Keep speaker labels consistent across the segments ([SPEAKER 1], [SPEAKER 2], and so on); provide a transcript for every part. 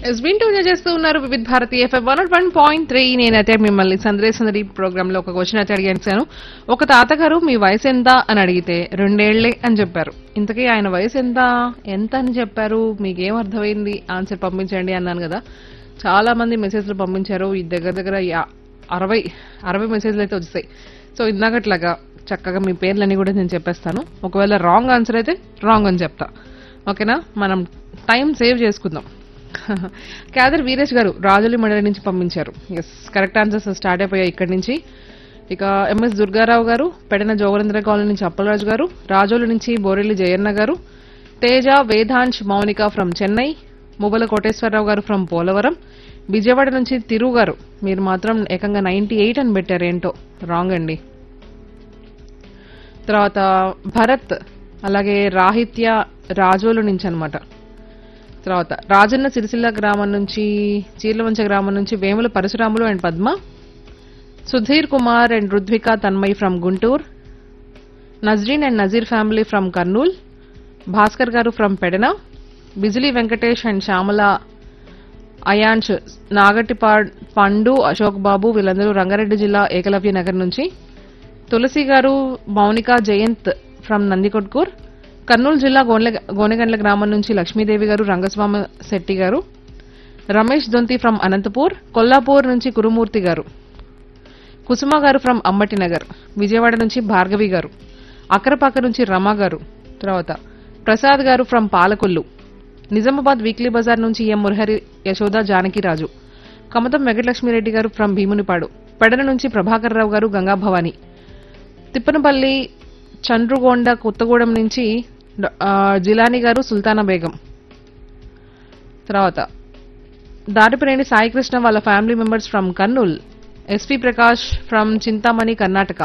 [SPEAKER 1] yes వింటూ enjoy చేస్తూ ఉన్నారు Vividh Bharati FM one one point three నేనైతే మిమ్మల్ని సందేశందరి ప్రోగ్రామ్ లో ఒక క్వశ్చన్ అయితే అడిగాను ఒక తాతగారు మీ వయసు ఎంత అని అడిగితే రెండేళ్లే అని చెప్పారు ఇంతకీ ఆయన వయసు ఎంత ఎంత అని చెప్పారు మీకేం అర్థమైంది ఆన్సర్ పంపించండి అన్నాను కదా చాలా మంది మెసేజ్లు పంపించారు ఈ దగ్గర దగ్గర యా- అరవై అరవై మెసేజ్లు అయితే వచ్చాయి సో ఇందాకట్లాగా చక్కగా మీ పేర్లన్నీ కూడా నేను చెప్పేస్తాను ఒకవేళ రాంగ్ ఆన్సర్ అయితే రాంగ్ అని చెప్తా ఓకేనా మనం టైం సేవ్ చేసుకుందాం క్యాదర్ వీరేష్ గారు రాజులి మండలి నుంచి పంపించారు ఎస్ కరెక్ట్ ఆన్సర్స్ స్టార్ట్ అయిపోయాయి ఇక్కడి నుంచి ఇక ఎంఎస్ దుర్గారావు గారు పెడన జోగరేంద్ర కాలనీ నుంచి అప్పలరాజు గారు రాజోలు నుంచి బోరెల్లి జయన్న గారు తేజ వేదాంశ్ మౌనిక ఫ్రమ్ చెన్నై ముబల కోటేశ్వరరావు గారు ఫ్రమ్ పోలవరం విజయవాడ నుంచి తిరు గారు మీరు మాత్రం ఏకంగా నైన్టీ ఎయిట్ అని పెట్టారు ఏంటో రాంగ్ అండి తర్వాత భరత్ అలాగే రాహిత్య రాజోలు నుంచి అన్నమాట తర్వాత రాజన్న సిరిసిల్ల గ్రామం నుంచి చీర్లవంచ గ్రామం నుంచి Vemula Parasuramulu and Padma Sudheer Kumar and Rudvika Tanmay from Guntur Nazreen and Nazeer family from Kurnool Bhaskar garu from Pedana Bijili Venkatesh and Shyamala Ayansh Nagatipa Pandu Ashok బాబు వీళ్ళందరూ రంగారెడ్డి జిల్లా ఏకలవ్య నగర్ నుంచి తులసి గారు మౌనిక జయంత్ ఫ్రమ్ నందికొట్కూర్ కర్నూలు జిల్లా గోనె గోనెగండ్ల గ్రామం నుంచి లక్ష్మీదేవి గారు రంగస్వామి శెట్టి గారు రమేష్ దొంతి ఫ్రమ్ అనంతపూర్ కొల్లాపూర్ నుంచి కురుమూర్తి గారు కుసుమ గారు ఫ్రమ్ అమ్మటి నగర్ విజయవాడ నుంచి భార్గవి గారు అక్కరపాక నుంచి రమ గారు తర్వాత ప్రసాద్ గారు ఫ్రమ్ పాలకొల్లు నిజామాబాద్ వీక్లీ బజార్ నుంచి ఎం మురహరి యశోద జానకిరాజు కమతం వెంకటలక్ష్మిరెడ్డి గారు ఫ్రమ్ భీమునిపాడు పెడన నుంచి ప్రభాకర్ రావు గారు గంగా భవాని తిప్పనపల్లి చండ్రుగొండ కొత్తగూడెం నుంచి ఆ, జిలాని గారు సుల్తానా బేగం తర్వాత దారిపినేని సాయికృష్ణ వాళ్ళ family members from Kurnool SP Prakash from Chintamani Karnataka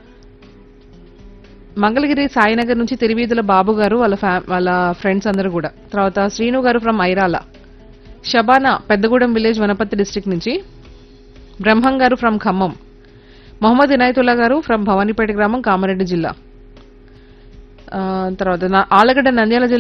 [SPEAKER 1] Mangalagiri Sainagar నుంచి తిరువీధుల బాబు గారు వాళ్ళ ఫ్యా- వాళ్ళ ఫ్రెండ్స్ అందరూ కూడా తర్వాత Srinu garu from Irala Shabana Peddagudem village Wanaparthy district నుంచి బ్రహ్మం గారు ఫ్రమ్ ఖమ్మం మొహమ్మద్ ఇనాయతుల్లా గారు ఫ్రమ్ భవానీపేట గ్రామం కామారెడ్డి జిల్లా ఆ, తర్వాత నా- ఆలగడ్డ నంద్యాల జిల్లా